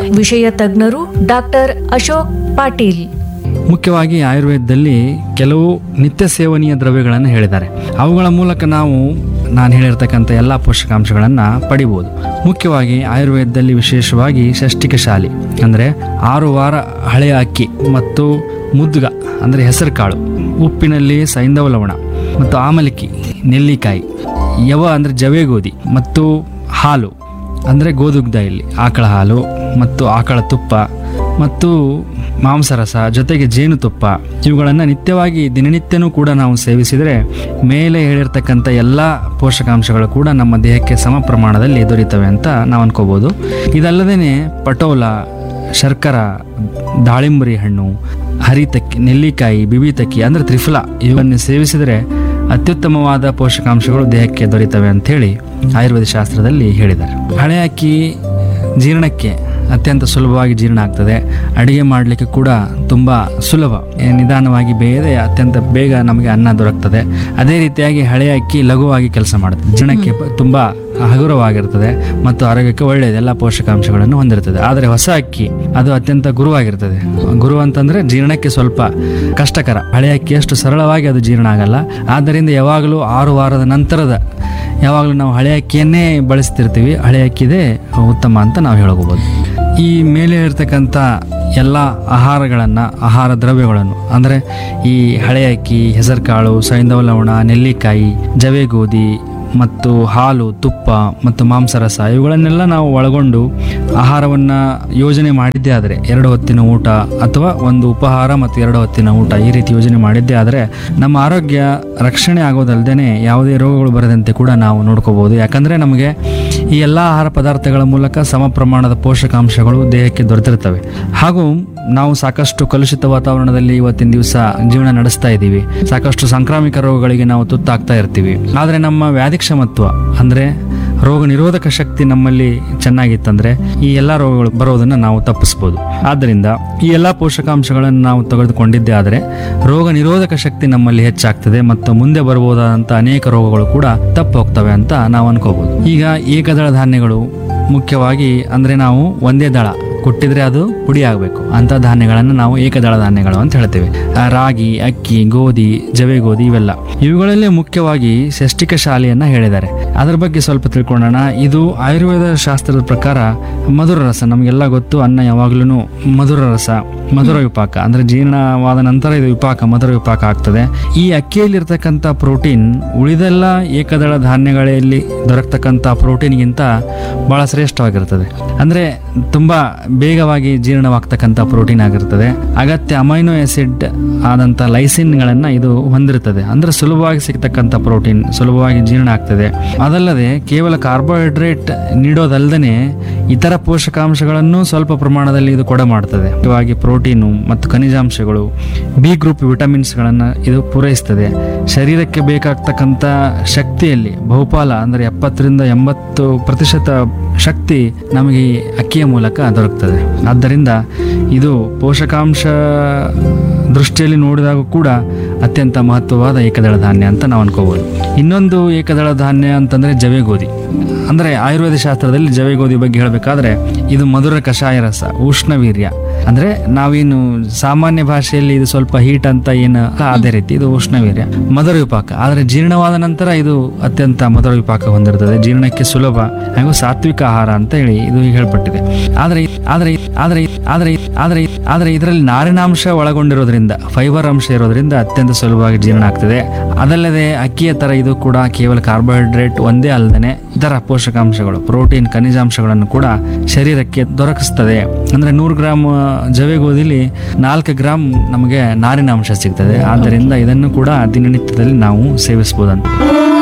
ವಿಷಯ ತಜ್ಞರು ಡಾಕ್ಟರ್ ಅಶೋಕ್ ಪಾಟೀಲ್ ಮುಖ್ಯವಾಗಿ ಆಯುರ್ವೇದದಲ್ಲಿ ಕೆಲವು ನಿತ್ಯ ಸೇವನೀಯ ದ್ರವ್ಯಗಳನ್ನು ಹೇಳಿದ್ದಾರೆ ಅವುಗಳ ಮೂಲಕ ನಾವು ನಾನು ಹೇಳಿರ್ತಕ್ಕಂಥ ಎಲ್ಲ ಪೋಷಕಾಂಶಗಳನ್ನು ಪಡಿಬೋದು ಮುಖ್ಯವಾಗಿ ಆಯುರ್ವೇದದಲ್ಲಿ ವಿಶೇಷವಾಗಿ ಷಷ್ಟಿಕ ಶಾಲಿ ಅಂದರೆ ಆರು ವಾರ ಹಳೆಯ ಅಕ್ಕಿ ಮತ್ತು ಮುದ್ಗ ಅಂದರೆ ಹೆಸರು ಕಾಳು ಉಪ್ಪಿನಲ್ಲಿ ಸೈಂಧವ ಲವಣ ಮತ್ತು ಆಮಲಕ್ಕಿ ನೆಲ್ಲಿಕಾಯಿ ಯವ ಅಂದರೆ ಜವೆ ಗೋಧಿ ಮತ್ತು ಹಾಲು ಅಂದರೆ ಗೋದುಗ್ಧ ಇಲ್ಲಿ ಆಕಳ ಹಾಲು ಮತ್ತು ಆಕಳ ತುಪ್ಪ ಮತ್ತು ಮಾಂಸರಸ ಜೊತೆಗೆ ಜೇನುತುಪ್ಪ ಇವುಗಳನ್ನು ನಿತ್ಯವಾಗಿ ದಿನನಿತ್ಯನೂ ಕೂಡ ನಾವು ಸೇವಿಸಿದರೆ ಮೇಲೆ ಹೇಳಿರ್ತಕ್ಕಂಥ ಎಲ್ಲ ಪೋಷಕಾಂಶಗಳು ಕೂಡ ನಮ್ಮ ದೇಹಕ್ಕೆ ಸಮ ಪ್ರಮಾಣದಲ್ಲಿ ದೊರೀತವೆ ಅಂತ ನಾವು ಅನ್ಕೋಬೋದು ಇದಲ್ಲದೇ ಪಟೋಲ ಶರ್ಕರ ದಾಳಿಂಬರಿ ಹಣ್ಣು ಹರಿತಕ್ಕಿ ನೆಲ್ಲಿಕಾಯಿ ಬಿಬಿತಕ್ಕಿ ಅಂದರೆ ತ್ರಿಫಲ ಇವನ್ನು ಸೇವಿಸಿದರೆ ಅತ್ಯುತ್ತಮವಾದ ಪೋಷಕಾಂಶಗಳು ದೇಹಕ್ಕೆ ದೊರೀತವೆ ಅಂಥೇಳಿ ಆಯುರ್ವೇದ ಶಾಸ್ತ್ರದಲ್ಲಿ ಹೇಳಿದ್ದಾರೆ ಹಳೆ ಅಕ್ಕಿ ಜೀರ್ಣಕ್ಕೆ ಅತ್ಯಂತ ಸುಲಭವಾಗಿ ಜೀರ್ಣ ಆಗ್ತದೆ ಅಡಿಗೆ ಮಾಡಲಿಕ್ಕೆ ಕೂಡ ತುಂಬ ಸುಲಭ ಏ, ನಿಧಾನವಾಗಿ ಬೇಯದೆ ಅತ್ಯಂತ ಬೇಗ ನಮಗೆ ಅನ್ನ ದೊರಕ್ತದೆ ಅದೇ ರೀತಿಯಾಗಿ ಹಳೆಯ ಅಕ್ಕಿ ಲಘುವಾಗಿ ಕೆಲಸ ಮಾಡುತ್ತೆ ಜೀರ್ಣಕ್ಕೆ ಪ- ತುಂಬ ಹಗುರವಾಗಿರ್ತದೆ ಮತ್ತು ಆರೋಗ್ಯಕ್ಕೆ ಒಳ್ಳೆಯದು ಎಲ್ಲ ಪೋಷಕಾಂಶಗಳನ್ನು ಹೊಂದಿರ್ತದೆ ಆದರೆ ಹೊಸ ಅಕ್ಕಿ ಅದು ಅತ್ಯಂತ ಗುರುವಾಗಿರ್ತದೆ ಗುರು ಅಂತಂದ್ರೆ ಜೀರ್ಣಕ್ಕೆ ಸ್ವಲ್ಪ ಕಷ್ಟಕರ ಹಳೆ ಅಕ್ಕಿ ಅಷ್ಟು ಸರಳವಾಗಿ ಅದು ಜೀರ್ಣ ಆಗಲ್ಲ ಆದ್ದರಿಂದ ಯಾವಾಗಲೂ ಆರು ವಾರದ ನಂತರದ ಯಾವಾಗಲೂ ನಾವು ಹಳೆ ಅಕ್ಕಿಯನ್ನೇ ಬಳಸ್ತಿರ್ತೀವಿ ಹಳೆ ಅಕ್ಕಿದೇ ಉತ್ತಮ ಅಂತ ನಾವು ಹೇಳ್ಕೋಬೋದು ಈ ಮೇಲೆ ಇರ್ತಕ್ಕಂಥ ಎಲ್ಲ ಆಹಾರಗಳನ್ನು ಆಹಾರ ದ್ರವ್ಯಗಳನ್ನು ಅಂದರೆ ಈ ಹಳೆ ಅಕ್ಕಿ ಹೆಸರುಕಾಳು ಸೈಂಧವ ಲವಣ ನೆಲ್ಲಿಕಾಯಿ ಜವೆ ಗೋಧಿ ಮತ್ತು ಹಾಲು ತುಪ್ಪ ಮತ್ತು ಮಾಂಸರಸ ಇವುಗಳನ್ನೆಲ್ಲ ನಾವು ಒಳಗೊಂಡು ಆಹಾರವನ್ನು ಯೋಜನೆ ಮಾಡಿದ್ದೇ ಆದರೆ ಎರಡು ಹೊತ್ತಿನ ಊಟ ಅಥವಾ ಒಂದು ಉಪಹಾರ ಮತ್ತು ಎರಡು ಹೊತ್ತಿನ ಊಟ ಈ ರೀತಿ ಯೋಜನೆ ಮಾಡಿದ್ದೇ ಆದರೆ ನಮ್ಮ ಆರೋಗ್ಯ ರಕ್ಷಣೆ ಆಗೋದಲ್ಲದೆ ಯಾವುದೇ ರೋಗಗಳು ಬರದಂತೆ ಕೂಡ ನಾವು ನೋಡ್ಕೋಬಹುದು ಯಾಕಂದರೆ ನಮಗೆ ಈ ಎಲ್ಲ ಆಹಾರ ಪದಾರ್ಥಗಳ ಮೂಲಕ ಸಮ ಪ್ರಮಾಣದ ಪೋಷಕಾಂಶಗಳು ದೇಹಕ್ಕೆ ದೊರೆತಿರ್ತವೆ ಹಾಗೂ ನಾವು ಸಾಕಷ್ಟು ಕಲುಷಿತ ವಾತಾವರಣದಲ್ಲಿ ಇವತ್ತಿನ ದಿವಸ ಜೀವನ ನಡೆಸ್ತಾ ಇದ್ದೀವಿ ಸಾಕಷ್ಟು ಸಾಂಕ್ರಾಮಿಕ ರೋಗಗಳಿಗೆ ನಾವು ತುತ್ತಾಗ್ತಾ ಇರ್ತೀವಿ ಆದರೆ ನಮ್ಮ ವ್ಯಾಧಿ ಕ್ಷಮತ್ವ ಅಂದರೆ ರೋಗ ನಿರೋಧಕ ಶಕ್ತಿ ನಮ್ಮಲ್ಲಿ ಚೆನ್ನಾಗಿತ್ತಂದ್ರೆ ಈ ಎಲ್ಲ ರೋಗಗಳು ಬರೋದನ್ನು ನಾವು ತಪ್ಪಿಸ್ಬೋದು ಆದ್ದರಿಂದ ಈ ಎಲ್ಲ ಪೋಷಕಾಂಶಗಳನ್ನು ನಾವು ತೆಗೆದುಕೊಂಡಿದ್ದೇ ಆದರೆ ರೋಗ ನಿರೋಧಕ ಶಕ್ತಿ ನಮ್ಮಲ್ಲಿ ಹೆಚ್ಚಾಗ್ತದೆ ಮತ್ತು ಮುಂದೆ ಬರಬಹುದಾದಂಥ ಅನೇಕ ರೋಗಗಳು ಕೂಡ ತಪ್ಪು ಹೋಗ್ತವೆ ಅಂತ ನಾವು ಅನ್ಕೋಬಹುದು ಈಗ ಏಕದಳ ಧಾನ್ಯಗಳು ಮುಖ್ಯವಾಗಿ ಅಂದರೆ ನಾವು ಒಂದೇ ದಳ ಕೊಟ್ಟಿದ್ರೆ ಅದು ಪುಡಿ ಆಗಬೇಕು ಅಂಥ ಧಾನ್ಯಗಳನ್ನು ನಾವು ಏಕದಳ ಧಾನ್ಯಗಳು ಅಂತ ಹೇಳ್ತೇವೆ ಆ, ರಾಗಿ ಅಕ್ಕಿ ಗೋಧಿ ಜವೆ ಗೋಧಿ ಇವೆಲ್ಲ ಇವುಗಳಲ್ಲೇ ಮುಖ್ಯವಾಗಿ ಷಷ್ಟಿಕ ಶಾಲೆಯನ್ನ ಹೇಳಿದ್ದಾರೆ ಅದರ ಬಗ್ಗೆ ಸ್ವಲ್ಪ ತಿಳ್ಕೊಳ್ಳೋಣ ಇದು ಆಯುರ್ವೇದ ಶಾಸ್ತ್ರದ ಪ್ರಕಾರ ಮಧುರ ರಸ ನಮಗೆಲ್ಲ ಗೊತ್ತು ಅನ್ನ ಯಾವಾಗ್ಲೂ ಮಧುರ ರಸ ಮಧುರ ವಿಪಾಕ ಅಂದ್ರೆ ಜೀರ್ಣವಾದ ನಂತರ ಇದು ವಿಪಾಕ ಮಧುರ ವಿಪಾಕ ಆಗ್ತದೆ ಈ ಅಕ್ಕಿಯಲ್ಲಿರ್ತಕ್ಕಂಥ ಪ್ರೋಟೀನ್ ಉಳಿದೆಲ್ಲ ಏಕದಳ ಧಾನ್ಯಗಳಲ್ಲಿ ದೊರಕತಕ್ಕಂಥ ಪ್ರೋಟೀನ್ಗಿಂತ ಬಹಳ ಶ್ರೇಷ್ಠವಾಗಿರ್ತದೆ ಅಂದ್ರೆ ತುಂಬಾ ಬೇಗವಾಗಿ ಜೀರ್ಣವಾಗ್ತಕ್ಕಂಥ ಪ್ರೋಟೀನ್ ಆಗಿರ್ತದೆ ಅಗತ್ಯ ಅಮೈನೋ ಆಸಿಡ್ ಆದಂಥ ಲೈಸಿನ್ಗಳನ್ನ ಇದು ಹೊಂದಿರುತ್ತದೆ ಅಂದ್ರೆ ಸುಲಭವಾಗಿ ಸಿಗ್ತಕ್ಕಂಥ ಪ್ರೋಟೀನ್ ಸುಲಭವಾಗಿ ಜೀರ್ಣ ಆಗ್ತದೆ ಅದಲ್ಲದೆ ಕೇವಲ ಕಾರ್ಬೋಹೈಡ್ರೇಟ್ ನೀಡೋದಲ್ಲದೆ ಇತರ ಪೋಷಕಾಂಶಗಳನ್ನು ಸ್ವಲ್ಪ ಪ್ರಮಾಣದಲ್ಲಿ ಇದು ಕೊಡ ಮಾಡ್ತದೆ ಮುಖ್ಯವಾಗಿ ಪ್ರೋಟೀನು ಮತ್ತು ಖನಿಜಾಂಶಗಳು ಬಿ ಗ್ರೂಪ್ ವಿಟಮಿನ್ಸ್ಗಳನ್ನು ಇದು ಪೂರೈಸ್ತದೆ ಶರೀರಕ್ಕೆ ಬೇಕಾಗ್ತಕ್ಕಂಥ ಶಕ್ತಿಯಲ್ಲಿ ಬಹುಪಾಲ ಅಂದರೆ ಎಪ್ಪತ್ತರಿಂದ ಎಂಬತ್ತು ಪ್ರತಿಶತ ಶಕ್ತಿ ನಮಗೆ ಈ ಅಕ್ಕಿಯ ಮೂಲಕ ದೊರಕ್ತದೆ ಆದ್ದರಿಂದ ಇದು ಪೋಷಕಾಂಶ ದೃಷ್ಟಿಯಲ್ಲಿ ನೋಡಿದಾಗ ಕೂಡ ಅತ್ಯಂತ ಮಹತ್ವವಾದ ಏಕದಳ ಧಾನ್ಯ ಅಂತ ನಾವು ಅನ್ಕೋಬಹುದು ಇನ್ನೊಂದು ಏಕದಳ ಧಾನ್ಯ ಅಂತಂದ್ರೆ ಜವೆ ಗೋಧಿ ಅಂದ್ರೆ ಆಯುರ್ವೇದ ಶಾಸ್ತ್ರದಲ್ಲಿ ಜವೆ ಗೋಧಿ ಬಗ್ಗೆ ಹೇಳಬೇಕಾದ್ರೆ ಇದು ಮಧುರ ಕಷಾಯ ರಸ ಉಷ್ಣವೀರ್ಯ ಅಂದ್ರೆ ನಾವೇನು ಸಾಮಾನ್ಯ ಭಾಷೆಯಲ್ಲಿ ಇದು ಸ್ವಲ್ಪ ಹೀಟ್ ಅಂತ ಏನು ಅದೇ ರೀತಿ ಇದು ಉಷ್ಣವೀರ್ಯ ಮಧುರ ವಿಪಾಕ ಆದ್ರೆ ಜೀರ್ಣವಾದ ನಂತರ ಇದು ಅತ್ಯಂತ ಮಧುರ ವಿಪಾಕ ಹೊಂದಿರುತ್ತದೆ ಜೀರ್ಣಕ್ಕೆ ಸುಲಭ ಹಾಗೂ ಸಾತ್ವಿಕ ಆಹಾರ ಅಂತ ಹೇಳಿ ಇದು ಹೇಳ್ಪಟ್ಟಿದೆ ಆದ್ರೆ ಆದ್ರೆ ಆದ್ರೆ ಆದ್ರೆ ಆದ್ರೆ ಆದ್ರೆ ಇದರಲ್ಲಿ ನಾರಿನಾಂಶ ಒಳಗೊಂಡಿರೋದ್ರಿಂದ ಫೈಬರ್ ಅಂಶ ಇರೋದ್ರಿಂದ ಅತ್ಯಂತ ಸುಲಭವಾಗಿ ಜೀರ್ಣ ಆಗ್ತದೆ ಅದಲ್ಲದೆ ಅಕ್ಕಿಯ ತರ ಇದು ಕೂಡ ಕೇವಲ ಕಾರ್ಬೋಹೈಡ್ರೇಟ್ ಒಂದೇ ಅಲ್ಲದೆ ಇತರ ಪೋಷಕಾಂಶಗಳು ಪ್ರೋಟೀನ್ ಖನಿಜಾಂಶಗಳನ್ನು ಕೂಡ ಶರೀರಕ್ಕೆ ದೊರಕಿಸ್ತದೆ ಅಂದ್ರೆ ನೂರು ಗ್ರಾಮ್ ಜವೆ ಗೋಧಿಲಿ ನಾಲ್ಕು ಗ್ರಾಮ್ ನಮಗೆ ನಾರಿನಾಂಶ ಸಿಗ್ತದೆ ಆದ್ದರಿಂದ ಇದನ್ನು ಕೂಡ ದಿನನಿತ್ಯದಲ್ಲಿ ನಾವು ಸೇವಿಸಬಹುದಂತ